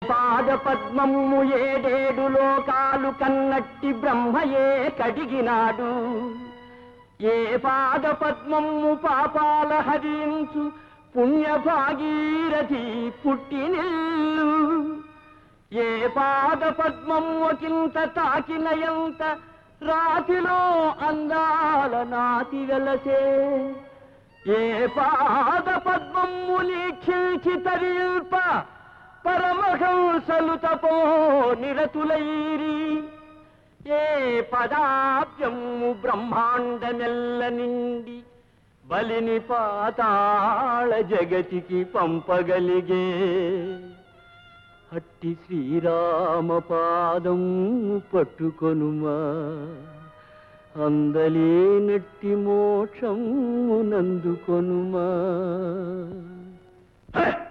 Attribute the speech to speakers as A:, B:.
A: పాద పద్మము ఏడేడు లోకాలు కన్నట్టి బ్రహ్మయే కడిగినాడు ఏ పాద పద్మము పాపాల హరించు పుణ్య భాగీరథి పుట్టినిల్లు ఏ పాద పద్మము ఒకంత తాకినయంత రాతిలో అందాల నాతి వెలసే ఏ పాద పద్మము లీక్షించి తరిల్ప పరమహంసలు తపో నిరతులైరి ఏ పదాబ్జము బ్రహ్మాండమెల్ల నిండి బలిని పాతాళ జగతికి పంపగలిగే అట్టి శ్రీరామ పాదం పట్టుకొనుమా అందలేనట్టి మోక్షము నందుకొనుమా